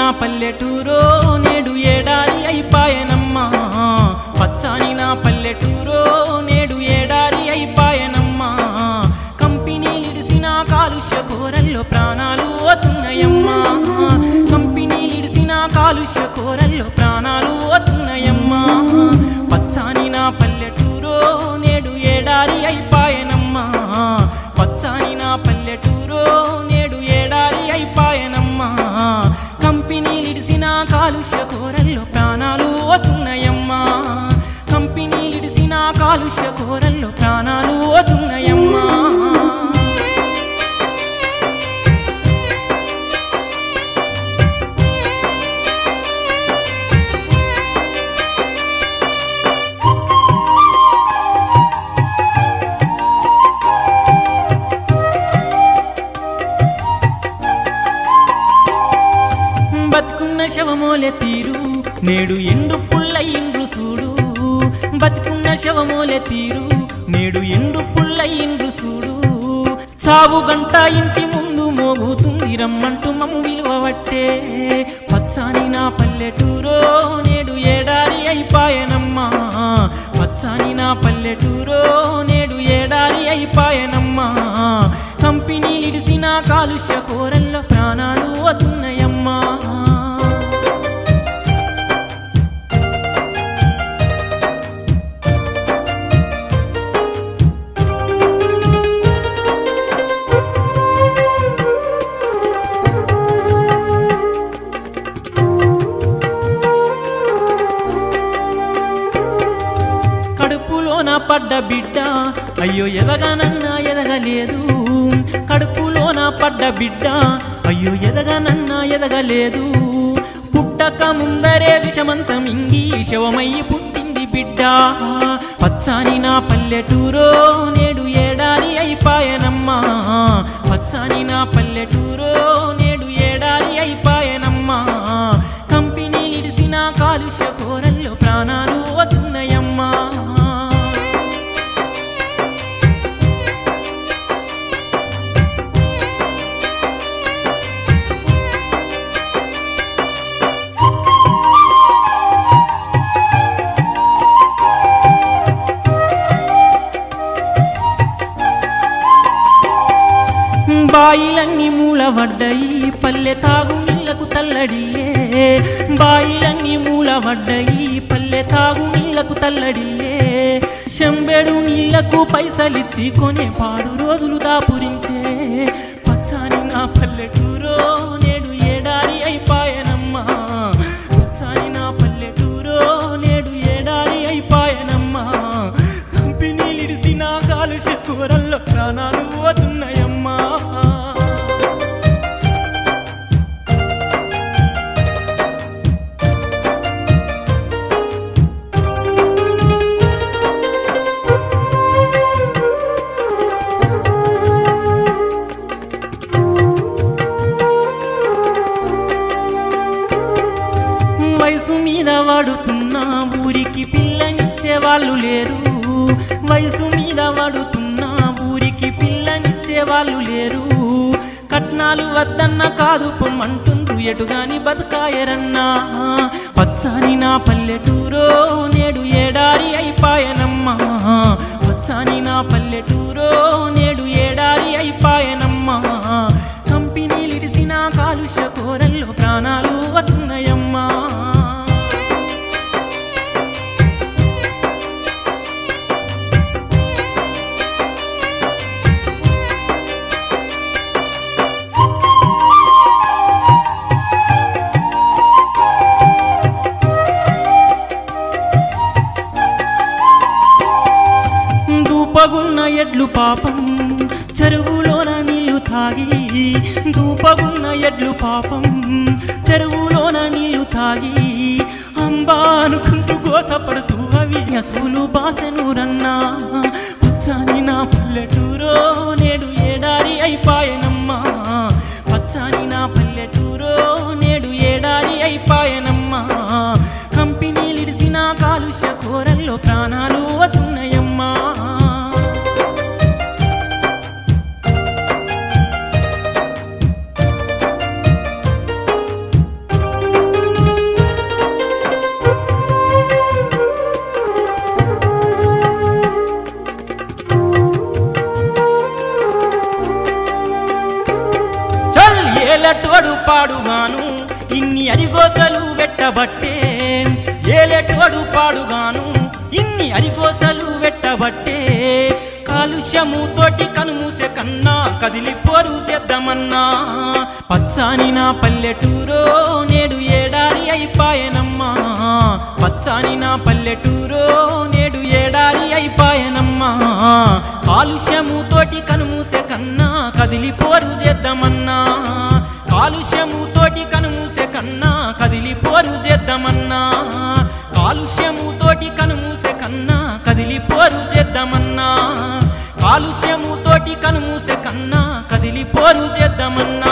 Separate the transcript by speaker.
Speaker 1: పల్లెటూరో నేడు ఏడారి అయిపాయనమ్మా పచ్చాని నా పల్లెటూరో నేడు ఏడారి అయిపాయనమ్మా కంపెనీలిడిసిన కాలుష్య కోరల్లో ప్రాణాలు పోతున్నాయమ్మా కంపెనీలిడిసిన కాలుష్య కోరల్లో ప్రాణాలు పోతున్నాయమ్మా పచ్చాని నా పల్లెటూరో నేడు ఏడారి అయిపాయనమ్మా పచ్చాని నా పల్లెటూరో నేడు ఏడారి అయిపాయనమ్మా కంపెనీలిడిసిన కాలుష్య కోరల్లో ప్రాణాలు పోతున్నాయమ్మా కంపెనీలిడిసిన కాలుష్య కోరల్లో ప్రాణాలు పోతున్నాయమ్మా బతుకున్న శవమోలె తీరు నేడు ఎండు పుల్ల ఇండ్రు చూడు బతుకున్న శవమోలె తీరు నేడు ఎండు పుల్ల ఇండ్రు చూడు చావు గంట ఇంటి ముందు మోగుతుంది రమ్మంటూ మమ్ము విలువబట్టే పచ్చాని నా పల్లెటూరో నేడు ఏడారి అయిపాయనమ్మా పచ్చాని నా పల్లెటూరో నేడు ఏడారి అయిపాయనమ్మా కంపెనీ ఇడిసిన కాలుష్య కోరల్లో ప్రాణాలు పోతున్నాయమ్మా కడుపులోన పడ్డ బిడ్డ అయ్యో ఎదగానన్నా ఎదగలేదు కడుపులోన పడ్డ బిడ్డ అయ్యో ఎదగానన్నా ఎదగలేదు పుట్టక ముందరే విషమంతం ఇంగి శవమై పుట్టింది బిడ్డ పచ్చాని నా పల్లెటూరో నేడు ఏడారి అయిపాయనమ్మా పచ్చాని నా పల్లెటూరో నేడు ఏడారి అయిపాయనమ్మా కంపెనీ ఇడిసిన కాలుష్య కోరల్లో ప్రాణాలు పోతున్నాయమ్మా బాయిలన్నీ మూలవడ్డాయి పల్లె తాగు నీళ్లకు తల్లడియే బాయిలన్నీ మూలవడ్డాయి పల్లె తాగు నీళ్లకు తల్లడియే శంబెడు నీళ్లకు పైసలిచ్చి కొనే పాడు రోజులు దాపురించే పచ్చాని నా పల్లెటూరో నేడు ఏడారి అయిపాయనమ్మా పచ్చాని నా పల్లెటూరో నేడు ఏడారి అయిపాయనమ్మా కంపెనీలిడిసిన కాలుష్య కూరల్లో ప్రాణాలు పోతున్నాయమ్మా వయసు మీద వాడుతున్నా ఊరికి పిల్లనిచ్చే వాళ్ళు లేరు వయసు మీద వాడుతున్నా ఊరికి పిల్లనిచ్చే వాళ్ళు లేరు కట్నాలు వద్దన్న కాదు పొమ్మంటుండ్రు ఎటుగాని బతుకాయరన్నా పచ్చాని నా పల్లెటూరో నేడు ఏడారి అయిపాయనమ్మా పచ్చాని నా పల్లెటూరో నేడు ఏడారి అయిపాయనమ్మా కంపెనీలిడిసిన కాలుష్య కోరల్లో ప్రాణాలు వస్తున్నాయమ్మా దూపగున్న ఎడ్లు పాపం చెరువులోన నీళ్లు తాగి దూపగున్న ఎడ్లు పాపం చెరువులోన నీళ్లు తాగి అంబా అనుకుంటూ గోసపడుతూ అవి అసూలు బాసెను రన్నా పచ్చాని నా పల్లెటూరో నేడు ఏడారి అయిపాయనమ్మా పచ్చాని నా పల్లెటూరో నేడు ఏడారి అయిపాయనమ్మా కంపెనీలిడిసిన కాలుష్య కోరల్లో ప్రాణాలు వతున్నాయమ్మా ఏలటోడు పాడుగాను ఇన్ని అరిగోసలు వెట్టబట్టే ఏలటోడు పాడుగాను ఇన్ని అరిగోసలు వెట్టబట్టే కాలుష్యము తోటి కనుమూసే కన్నా కదిలిపోరు చేద్దామన్నా పచ్చాని నా పల్లెటూరో నేడు ఏడారి అయిపాయనమ్మా పచ్చాని నా పల్లెటూరో నేడు ఏడారి అయిపాయనమ్మా కాలుష్యము తోటి కనుమూసే కన్నా కదిలిపోరు చేద్దామన్నా కాలుష్యము తోటి కనుమూసే కన్నా కదిలిపోరు చేద్దామన్నా కాలుష్యము తోటి కనుమూసే కన్నా కదిలిపోరు చేద్దామన్నా కాలుష్యము తోటి కనుమూసే కన్నా కదిలిపోరు చేద్దామన్నా